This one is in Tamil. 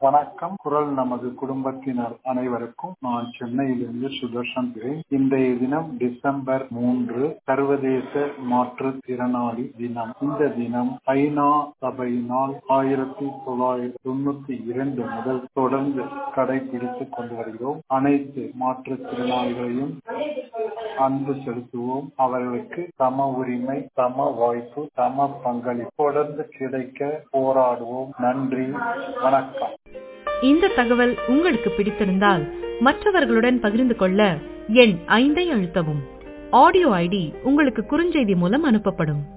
வணக்கம் குரல் நமது குடும்பத்தினர் அனைவருக்கும் நான் சென்னையிலிருந்து சுதர்ஷன் பேசுகிறேன் இன்றைய தினம் டிசம்பர் மூன்று சர்வதேச மாற்றுத்திறனாளி தினம் இந்த தினம் ஐநா சபையினால் ஆயிரத்தி தொள்ளாயிரத்தி தொண்ணூத்தி இரண்டு முதல் தொடர்ந்து கடைபிடித்துக் கொண்டு வருகிறோம் அனைத்து மாற்றுத்திறனாளிகளையும் அன்பு செலுத்துவோம் அவர்களுக்கு சம உரிமை சம வாய்ப்பு சம பங்களிப்பு தொடர்ந்து கிடைக்க போராடுவோம் நன்றி வணக்கம் இந்த தகவல் உங்களுக்கு பிடித்திருந்தால் மற்றவர்களுடன் பகிர்ந்து கொள்ள எண் ஐந்தை அழுத்தவும் ஆடியோ ஐடி உங்களுக்கு குறுஞ்செய்தி மூலம் அனுப்பப்படும்